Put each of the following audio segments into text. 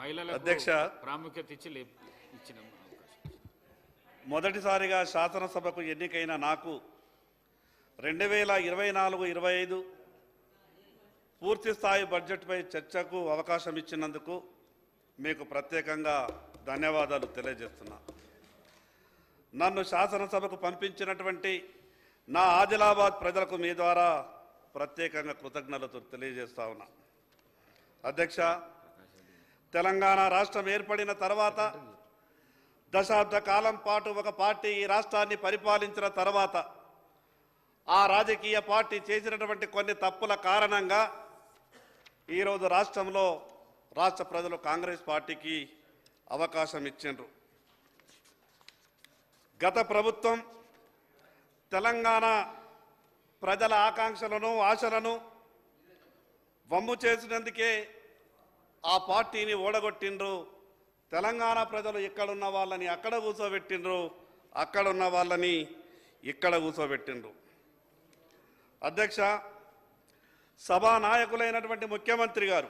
మహిళలకు అధ్యక్ష. ప్రాముఖ్యత ఇచ్చి లేప్- ఇచ్చిన అవకాశం మొదటిసారిగా శాసనసభకు ఎన్నికైన నాకు రెండు వేల ఇరవై నాలుగు ఇరవై ఐదు పూర్తి స్థాయి బడ్జెట్పై చర్చకు అవకాశం ఇచ్చినందుకు మీకు ప్రత్యేకంగా ధన్యవాదాలు తెలియజేస్తున్నా నన్ను శాసనసభకు పంపించినటువంటి నా ఆదిలాబాద్ ప్రజలకు మీ ద్వారా ప్రత్యేకంగా కృతజ్ఞతలు తెలియజేస్తా ఉన్నా అధ్యక్ష తెలంగాణ రాష్ట్రం ఏర్పడిన తర్వాత దశాబ్ద కాలం పాటు ఒక పార్టీ ఈ రాష్ట్రాన్ని పరిపాలించిన తర్వాత ఆ రాజకీయ పార్టీ చేసినటువంటి కొన్ని తప్పుల కారణంగా ఈరోజు రాష్ట్రంలో రాష్ట్ర ప్రజలు కాంగ్రెస్ పార్టీకి అవకాశం ఇచ్చిండ్రు గత ప్రభుత్వం తెలంగాణ ప్రజల ఆకాంక్షలను ఆశలను వమ్ము చేసినందుకే ఆ పార్టీని ఓడగొట్టిండ్రు తెలంగాణ ప్రజలు ఇక్కడున్న వాళ్ళని అక్కడ కూర్చోబెట్టిండ్రు అక్కడున్న వాళ్ళని ఇక్కడ కూర్చోబెట్టిండ్రు అధ్యక్ష సభా నాయకులైనటువంటి ముఖ్యమంత్రి గారు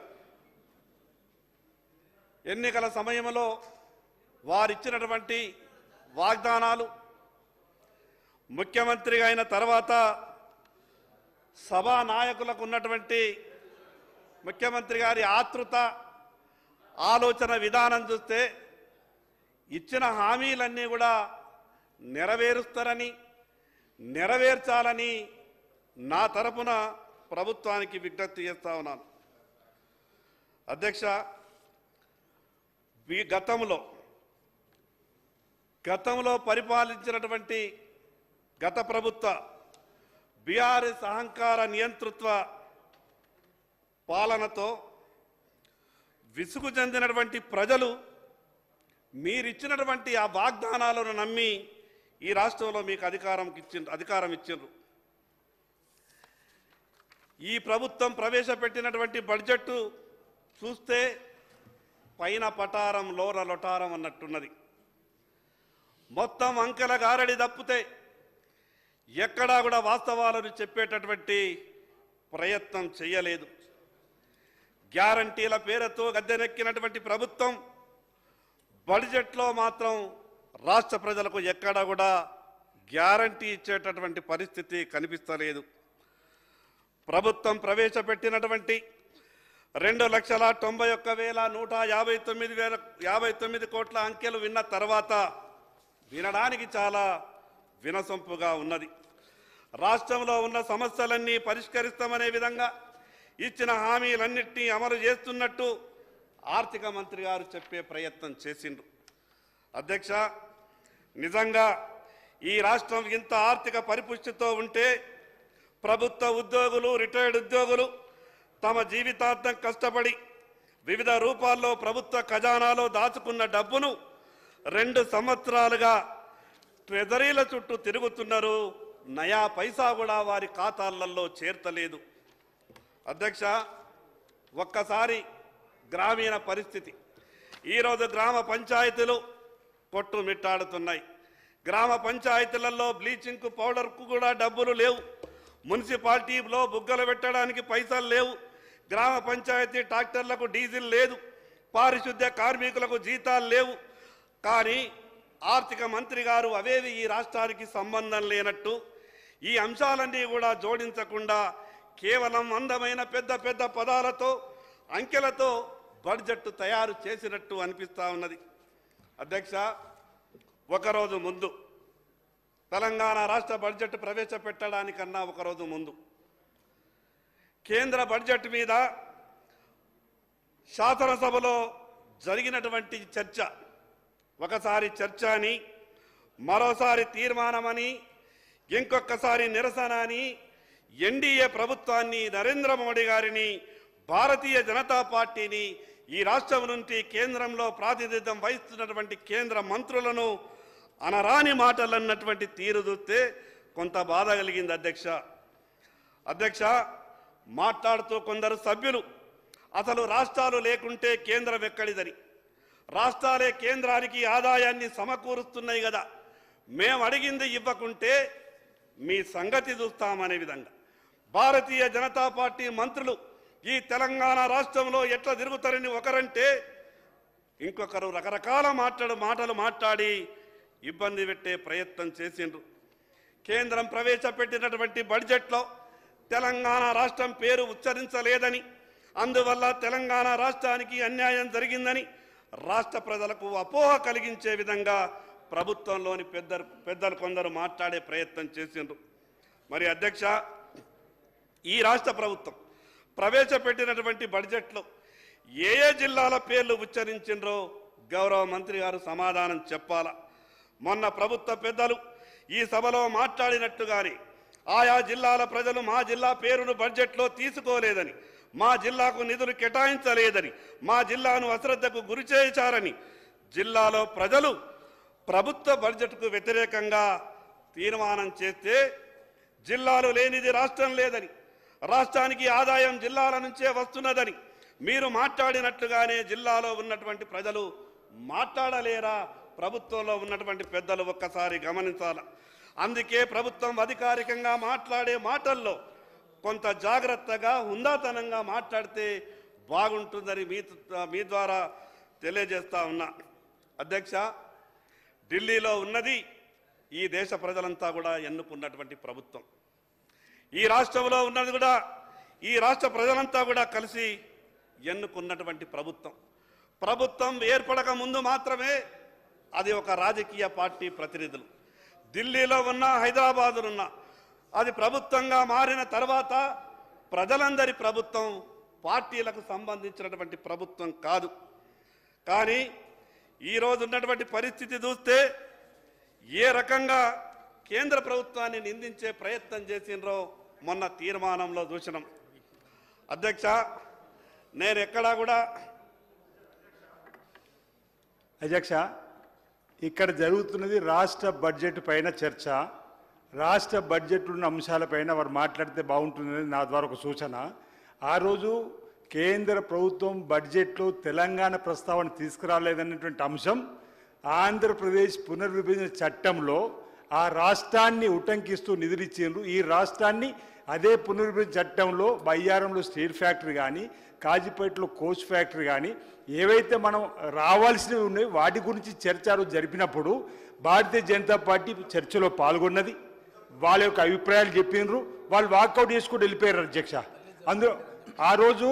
ఎన్నికల సమయంలో వారిచ్చినటువంటి వాగ్దానాలు ముఖ్యమంత్రి అయిన తర్వాత సభా నాయకులకు ఉన్నటువంటి ముఖ్యమంత్రి గారి ఆతృత ఆలోచన విధానం చూస్తే ఇచ్చిన హామీలన్నీ కూడా నెరవేరుస్తారని నెరవేర్చాలని నా తరపున ప్రభుత్వానికి విజ్ఞప్తి చేస్తా ఉన్నాను అధ్యక్ష ఈ గతంలో గతంలో పరిపాలించినటువంటి గత ప్రభుత్వ బీఆర్ఎస్ అహంకార నియంతృత్వ పాలనతో విసుగు చెందినటువంటి ప్రజలు మీరిచ్చినటువంటి ఆ వాగ్దానాలను నమ్మి ఈ రాష్ట్రంలో మీకు అధికారం ఇచ్చి అధికారం ఇచ్చిండ్రు ఈ ప్రభుత్వం ప్రవేశపెట్టినటువంటి బడ్జెట్ చూస్తే పైన పటారం లోన లొటారం అన్నట్టున్నది మొత్తం అంకెల గారడి తప్పితే ఎక్కడా కూడా వాస్తవాలను చెప్పేటటువంటి ప్రయత్నం చేయలేదు గ్యారంటీల పేరుతో గద్దెనెక్కినటువంటి ప్రభుత్వం బడ్జెట్లో మాత్రం రాష్ట్ర ప్రజలకు ఎక్కడా కూడా గ్యారంటీ ఇచ్చేటటువంటి పరిస్థితి కనిపిస్తలేదు ప్రభుత్వం ప్రవేశపెట్టినటువంటి రెండు లక్షల తొంభై ఒక్క వేల నూట యాభై తొమ్మిది వేల యాభై తొమ్మిది కోట్ల అంకెలు విన్న తర్వాత వినడానికి చాలా వినసొంపుగా ఉన్నది రాష్ట్రంలో ఉన్న సమస్యలన్నీ పరిష్కరిస్తామనే విధంగా ఇచ్చిన హామీలన్నింటినీ అమలు చేస్తున్నట్టు ఆర్థిక మంత్రి గారు చెప్పే ప్రయత్నం చేసిండ్రు అధ్యక్ష నిజంగా ఈ రాష్ట్రం ఇంత ఆర్థిక పరిపుష్టితో ఉంటే ప్రభుత్వ ఉద్యోగులు రిటైర్డ్ ఉద్యోగులు తమ జీవితాంతం కష్టపడి వివిధ రూపాల్లో ప్రభుత్వ ఖజానాలో దాచుకున్న డబ్బును రెండు సంవత్సరాలుగా ట్రెజరీల చుట్టూ తిరుగుతున్నారు నయా పైసా కూడా వారి ఖాతాలలో చేర్తలేదు అధ్యక్ష ఒక్కసారి గ్రామీణ పరిస్థితి ఈరోజు గ్రామ పంచాయతీలు కొట్టుమిట్టాడుతున్నాయి గ్రామ పంచాయతీలలో బ్లీచింగ్ పౌడర్కు కూడా డబ్బులు లేవు మున్సిపాలిటీలో బుగ్గలు పెట్టడానికి పైసలు లేవు గ్రామ పంచాయతీ ట్రాక్టర్లకు డీజిల్ లేదు పారిశుద్ధ్య కార్మికులకు జీతాలు లేవు కానీ ఆర్థిక మంత్రి గారు అవేవి ఈ రాష్ట్రానికి సంబంధం లేనట్టు ఈ అంశాలన్నీ కూడా జోడించకుండా కేవలం అందమైన పెద్ద పెద్ద పదాలతో అంకెలతో బడ్జెట్ తయారు చేసినట్టు అనిపిస్తా ఉన్నది అధ్యక్ష ఒకరోజు ముందు తెలంగాణ రాష్ట్ర బడ్జెట్ ప్రవేశపెట్టడానికన్నా ఒకరోజు ముందు కేంద్ర బడ్జెట్ మీద శాసనసభలో జరిగినటువంటి చర్చ ఒకసారి చర్చ అని మరోసారి తీర్మానమని ఇంకొకసారి నిరసన అని ఎన్డీఏ ప్రభుత్వాన్ని నరేంద్ర మోడీ గారిని భారతీయ జనతా పార్టీని ఈ రాష్ట్రం నుంచి కేంద్రంలో ప్రాతినిధ్యం వహిస్తున్నటువంటి కేంద్ర మంత్రులను అనరాని మాటలు అన్నటువంటి తీరు చూస్తే కొంత బాధ కలిగింది అధ్యక్ష అధ్యక్ష మాట్లాడుతూ కొందరు సభ్యులు అసలు రాష్ట్రాలు లేకుంటే కేంద్రం ఎక్కడిదని రాష్ట్రాలే కేంద్రానికి ఆదాయాన్ని సమకూరుస్తున్నాయి కదా మేము అడిగింది ఇవ్వకుంటే మీ సంగతి చూస్తామనే విధంగా భారతీయ జనతా పార్టీ మంత్రులు ఈ తెలంగాణ రాష్ట్రంలో ఎట్లా తిరుగుతారని ఒకరంటే ఇంకొకరు రకరకాల మాట్లాడు మాటలు మాట్లాడి ఇబ్బంది పెట్టే ప్రయత్నం చేసిండ్రు కేంద్రం ప్రవేశపెట్టినటువంటి బడ్జెట్లో తెలంగాణ రాష్ట్రం పేరు ఉచ్చరించలేదని అందువల్ల తెలంగాణ రాష్ట్రానికి అన్యాయం జరిగిందని రాష్ట్ర ప్రజలకు అపోహ కలిగించే విధంగా ప్రభుత్వంలోని పెద్ద పెద్దలు కొందరు మాట్లాడే ప్రయత్నం చేసిండ్రు మరి అధ్యక్ష ఈ రాష్ట్ర ప్రభుత్వం ప్రవేశపెట్టినటువంటి బడ్జెట్లో ఏ ఏ జిల్లాల పేర్లు ఉచ్చరించిండ్రో గౌరవ మంత్రి గారు సమాధానం చెప్పాలా మొన్న ప్రభుత్వ పెద్దలు ఈ సభలో మాట్లాడినట్టుగానే ఆయా జిల్లాల ప్రజలు మా జిల్లా పేరును బడ్జెట్లో తీసుకోలేదని మా జిల్లాకు నిధులు కేటాయించలేదని మా జిల్లాను అశ్రద్ధకు గురి చేశారని జిల్లాలో ప్రజలు ప్రభుత్వ బడ్జెట్కు వ్యతిరేకంగా తీర్మానం చేస్తే జిల్లాలు లేనిది రాష్ట్రం లేదని రాష్ట్రానికి ఆదాయం జిల్లాల నుంచే వస్తున్నదని మీరు మాట్లాడినట్లుగానే జిల్లాలో ఉన్నటువంటి ప్రజలు మాట్లాడలేరా ప్రభుత్వంలో ఉన్నటువంటి పెద్దలు ఒక్కసారి గమనించాల అందుకే ప్రభుత్వం అధికారికంగా మాట్లాడే మాటల్లో కొంత జాగ్రత్తగా హుందాతనంగా మాట్లాడితే బాగుంటుందని మీ మీ ద్వారా తెలియజేస్తా ఉన్నా అధ్యక్ష ఢిల్లీలో ఉన్నది ఈ దేశ ప్రజలంతా కూడా ఎన్నుకున్నటువంటి ప్రభుత్వం ఈ రాష్ట్రంలో ఉన్నది కూడా ఈ రాష్ట్ర ప్రజలంతా కూడా కలిసి ఎన్నుకున్నటువంటి ప్రభుత్వం ప్రభుత్వం ఏర్పడక ముందు మాత్రమే అది ఒక రాజకీయ పార్టీ ప్రతినిధులు ఢిల్లీలో ఉన్న హైదరాబాదులో ఉన్న అది ప్రభుత్వంగా మారిన తర్వాత ప్రజలందరి ప్రభుత్వం పార్టీలకు సంబంధించినటువంటి ప్రభుత్వం కాదు కానీ ఈరోజు ఉన్నటువంటి పరిస్థితి చూస్తే ఏ రకంగా కేంద్ర ప్రభుత్వాన్ని నిందించే ప్రయత్నం చేసిండ్రో మొన్న తీర్మానంలో చూసినాం అధ్యక్ష నేను ఎక్కడా కూడా అధ్యక్ష ఇక్కడ జరుగుతున్నది రాష్ట్ర బడ్జెట్ పైన చర్చ రాష్ట్ర బడ్జెట్ ఉన్న అంశాలపైన వారు మాట్లాడితే బాగుంటుందని నా ద్వారా ఒక సూచన ఆ రోజు కేంద్ర ప్రభుత్వం బడ్జెట్లో తెలంగాణ ప్రస్తావన తీసుకురాలేదన్నటువంటి అంశం ఆంధ్రప్రదేశ్ పునర్విభజన చట్టంలో ఆ రాష్ట్రాన్ని ఉటంకిస్తూ నిధులిచ్చిండ్రు ఈ రాష్ట్రాన్ని అదే పునర్విభజన చట్టంలో బయ్యారంలో స్టీల్ ఫ్యాక్టరీ కానీ కాజీపేటలో కోచ్ ఫ్యాక్టరీ కానీ ఏవైతే మనం రావాల్సినవి ఉన్నాయో వాటి గురించి చర్చ ఆ రోజు జరిపినప్పుడు భారతీయ జనతా పార్టీ చర్చలో పాల్గొన్నది వాళ్ళ యొక్క అభిప్రాయాలు చెప్పినారు వాళ్ళు వాకౌట్ చేసుకుంటూ వెళ్ళిపోయారు అధ్యక్ష అందులో ఆ రోజు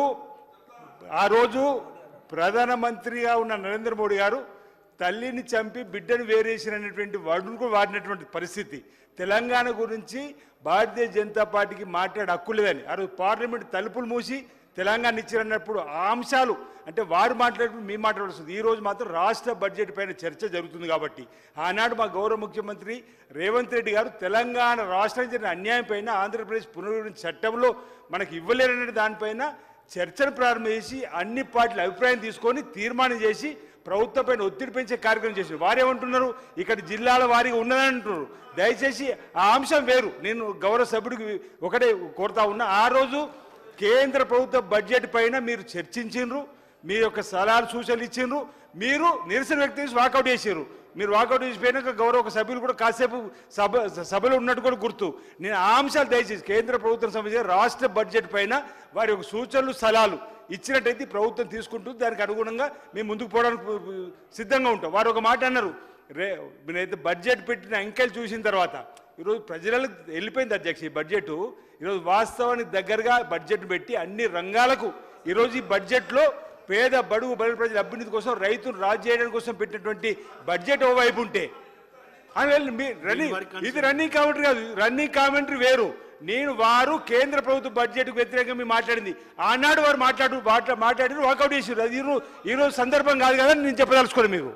ఆ రోజు ప్రధానమంత్రిగా ఉన్న నరేంద్ర మోడీ గారు తల్లిని చంపి బిడ్డను వేరేసినటువంటి వాడును కూడా వాడినటువంటి పరిస్థితి తెలంగాణ గురించి భారతీయ జనతా పార్టీకి మాట్లాడే హక్కు లేదని ఆ రోజు పార్లమెంట్ తలుపులు మూసి తెలంగాణ ఇచ్చారన్నప్పుడు ఆ అంశాలు అంటే వారు మాట్లాడినప్పుడు మీ మాట్లాడాల్సింది ఈ రోజు మాత్రం రాష్ట్ర బడ్జెట్ పైన చర్చ జరుగుతుంది కాబట్టి ఆనాడు మా గౌరవ ముఖ్యమంత్రి రేవంత్ రెడ్డి గారు తెలంగాణ రాష్ట్రం జరిగిన అన్యాయం పైన ఆంధ్రప్రదేశ్ పునర్విభజన చట్టంలో మనకి ఇవ్వలేరనే దానిపైన చర్చను ప్రారంభించి అన్ని పార్టీల అభిప్రాయం తీసుకొని తీర్మానం చేసి ప్రభుత్వం పైన ఒత్తిడి పెంచే కార్యక్రమం చేసి వారేమంటున్నారు ఇక్కడ జిల్లాల వారీగా ఉన్నదని అంటున్నారు దయచేసి ఆ అంశం వేరు నేను గౌరవ సభ్యుడికి ఒకటే కోరుతా ఉన్నా ఆ రోజు కేంద్ర ప్రభుత్వ బడ్జెట్ పైన మీరు చర్చించిండ్రు మీ యొక్క సలహాలు సూచనలు ఇచ్చిండ్రు మీరు నిరసన వ్యక్తి చేసి వాకౌట్ చేసారు మీరు వాకౌట్ చేసిపోయినాక గౌరవ సభ్యులు కూడా కాసేపు సభ సభలో ఉన్నట్టు కూడా గుర్తు నేను ఆ అంశాలు దయచేసి కేంద్ర ప్రభుత్వం సంబంధించిన రాష్ట్ర బడ్జెట్ పైన వారి యొక్క సూచనలు సలహాలు ఇచ్చినట్టయితే ప్రభుత్వం తీసుకుంటుంది దానికి అనుగుణంగా మేము ముందుకు పోవడానికి సిద్ధంగా ఉంటాం వారు ఒక మాట అన్నారు రే నేనైతే బడ్జెట్ పెట్టిన అంకెలు చూసిన తర్వాత ఈరోజు ప్రజలకు వెళ్ళిపోయింది అధ్యక్ష ఈ బడ్జెట్ ఈరోజు వాస్తవానికి దగ్గరగా బడ్జెట్ పెట్టి అన్ని రంగాలకు ఈరోజు ఈ బడ్జెట్లో పేద బడుగు బడుగు ప్రజల అభ్యున్నతి కోసం రైతును రాజు చేయడం కోసం పెట్టినటువంటి బడ్జెట్ ఓవైపు ఉంటే అని వెళ్ళి మీ రన్నింగ్ ఇది రన్నింగ్ కామెంటరీ కాదు రన్నింగ్ కామెంటరీ వేరు నేను వారు కేంద్ర ప్రభుత్వ బడ్జెట్కు వ్యతిరేకంగా మీరు మాట్లాడింది ఆనాడు వారు మాట్లాడు మాట్లా మాట్లాడి వాకౌట్ చేసారు అది ఈరోజు ఈరోజు సందర్భం కాదు కదా అని నేను చెప్పదలుచుకోను మీకు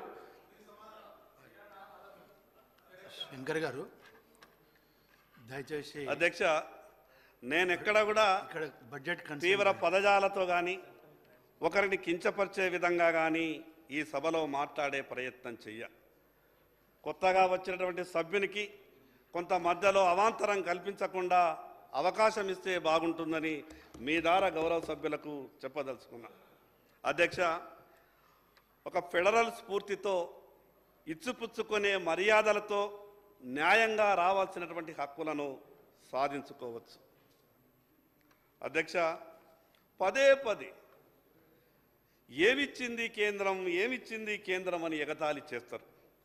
శంకర్ గారు దయచేసి అధ్యక్ష నేను ఎక్కడ కూడా ఇక్కడ బడ్జెట్ కన్సర్న్ తీవ్ర పదజాలతో కానీ ఒకరిని కించపరిచే విధంగా కానీ ఈ సభలో మాట్లాడే ప్రయత్నం చెయ్య కొత్తగా వచ్చినటువంటి సభ్యునికి కొంత మధ్యలో అవాంతరం కల్పించకుండా అవకాశం ఇస్తే బాగుంటుందని మీ ద్వారా గౌరవ సభ్యులకు చెప్పదలుచుకున్నా అధ్యక్ష ఒక ఫెడరల్ స్ఫూర్తితో ఇచ్చిపుచ్చుకునే మర్యాదలతో న్యాయంగా రావాల్సినటువంటి హక్కులను సాధించుకోవచ్చు అధ్యక్ష పదే పదే ఏమిచ్చింది కేంద్రం ఏమిచ్చింది కేంద్రం అని ఎగతాళి చేస్తారు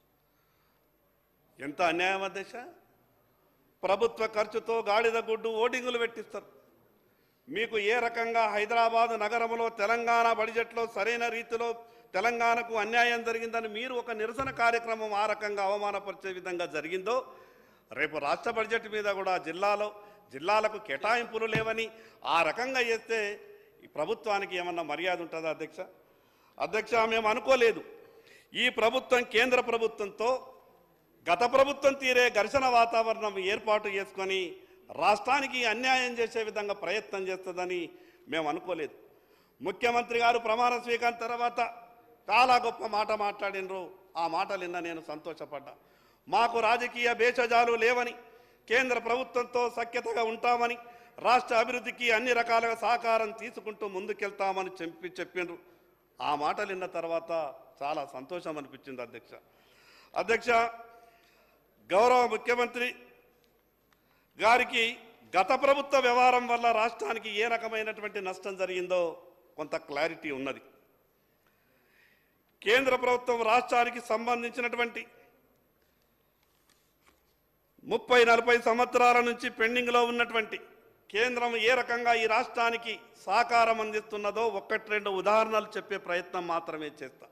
ఎంత అన్యాయం అధ్యక్ష ప్రభుత్వ ఖర్చుతో గాడిద గుడ్డు ఓటింగులు పెట్టిస్తారు మీకు ఏ రకంగా హైదరాబాద్ నగరంలో తెలంగాణ బడ్జెట్లో సరైన రీతిలో తెలంగాణకు అన్యాయం జరిగిందని మీరు ఒక నిరసన కార్యక్రమం ఆ రకంగా అవమానపరిచే విధంగా జరిగిందో రేపు రాష్ట్ర బడ్జెట్ మీద కూడా జిల్లాలో జిల్లాలకు కేటాయింపులు లేవని ఆ రకంగా చేస్తే ఈ ప్రభుత్వానికి ఏమన్నా మర్యాద ఉంటుందా అధ్యక్ష అధ్యక్ష మేము అనుకోలేదు ఈ ప్రభుత్వం కేంద్ర ప్రభుత్వంతో గత ప్రభుత్వం తీరే ఘర్షణ వాతావరణం ఏర్పాటు చేసుకొని రాష్ట్రానికి అన్యాయం చేసే విధంగా ప్రయత్నం చేస్తుందని మేము అనుకోలేదు ముఖ్యమంత్రి గారు ప్రమాణ స్వీకారం తర్వాత చాలా గొప్ప మాట మాట్లాడినరు ఆ మాటలు విన్న నేను సంతోషపడ్డా మాకు రాజకీయ భేషజాలు లేవని కేంద్ర ప్రభుత్వంతో సఖ్యతగా ఉంటామని రాష్ట్ర అభివృద్ధికి అన్ని రకాలుగా సహకారం తీసుకుంటూ ముందుకెళ్తామని చెప్పి చెప్పిండ్రు ఆ మాటలు విన్న తర్వాత చాలా సంతోషం అనిపించింది అధ్యక్ష అధ్యక్ష గౌరవ ముఖ్యమంత్రి గారికి గత ప్రభుత్వ వ్యవహారం వల్ల రాష్ట్రానికి ఏ రకమైనటువంటి నష్టం జరిగిందో కొంత క్లారిటీ ఉన్నది కేంద్ర ప్రభుత్వం రాష్ట్రానికి సంబంధించినటువంటి ముప్పై నలభై సంవత్సరాల నుంచి పెండింగ్లో ఉన్నటువంటి కేంద్రం ఏ రకంగా ఈ రాష్ట్రానికి సహకారం అందిస్తున్నదో ఒక్కటి రెండు ఉదాహరణలు చెప్పే ప్రయత్నం మాత్రమే చేస్తా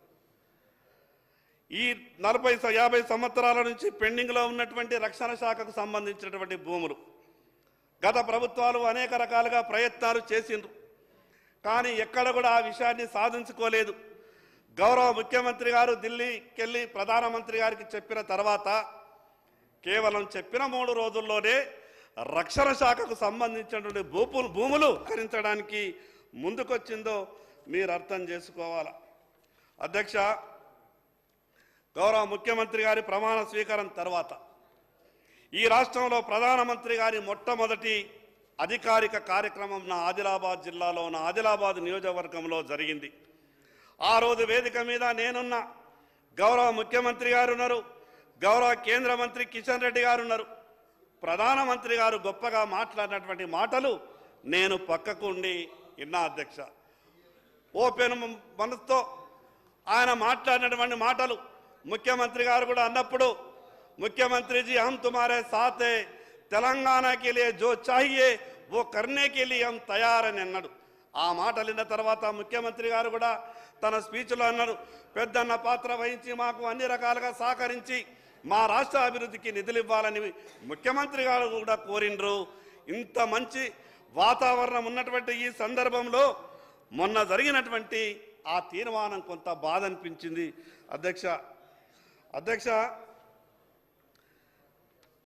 ఈ నలభై స- యాభై సంవత్సరాల నుంచి పెండింగ్లో ఉన్నటువంటి రక్షణ శాఖకు సంబంధించినటువంటి భూములు గత ప్రభుత్వాలు అనేక రకాలుగా ప్రయత్నాలు చేసిండ్రు కానీ ఎక్కడ కూడా ఆ విషయాన్ని సాధించుకోలేదు గౌరవ ముఖ్యమంత్రి గారు ఢిల్లీకి వెళ్ళి ప్రధానమంత్రి గారికి చెప్పిన తర్వాత కేవలం చెప్పిన మూడు రోజుల్లోనే రక్షణ శాఖకు సంబంధించినటువంటి భూపులు భూములు కరించడానికి ముందుకొచ్చిందో మీరు అర్థం చేసుకోవాలా అధ్యక్ష గౌరవ ముఖ్యమంత్రి గారి ప్రమాణ స్వీకారం తర్వాత ఈ రాష్ట్రంలో ప్రధానమంత్రి గారి మొట్టమొదటి అధికారిక కార్యక్రమం నా ఆదిలాబాద్ జిల్లాలో నా ఆదిలాబాద్ నియోజకవర్గంలో జరిగింది ఆ రోజు వేదిక మీద నేనున్న గౌరవ ముఖ్యమంత్రి గారు ఉన్నారు గౌరవ కేంద్ర మంత్రి కిషన్ రెడ్డి గారు ఉన్నారు ప్రధానమంత్రి గారు గొప్పగా మాట్లాడినటువంటి మాటలు నేను పక్కకు ఉండి విన్నా అధ్యక్ష ఓపెన్ మనసుతో ఆయన మాట్లాడినటువంటి మాటలు ముఖ్యమంత్రి గారు కూడా అన్నప్పుడు मुख्यमंत्री जी हम तुम्हारे साथ है తెలంగాణ के लिए जो चाहिए वो करने के लिए हम తయార్ అని అన్నాడు ఆ మాటలు విన్న తర్వాత ముఖ్యమంత్రి గారు కూడా తన స్పీచ్లో అన్నారు పెద్దన్న పాత్ర వహించి మాకు అన్ని రకాలుగా సహకరించి మా రాష్ట్ర అభివృద్ధికి నిధులు ఇవ్వాలని ముఖ్యమంత్రి గారు కూడా కోరిండ్రు ఇంత మంచి వాతావరణం ఉన్నటువంటి ఈ సందర్భంలో మొన్న జరిగినటువంటి ఆ తీర్మానం కొంత బాధ అనిపించింది అధ్యక్ష అధ్యక్ష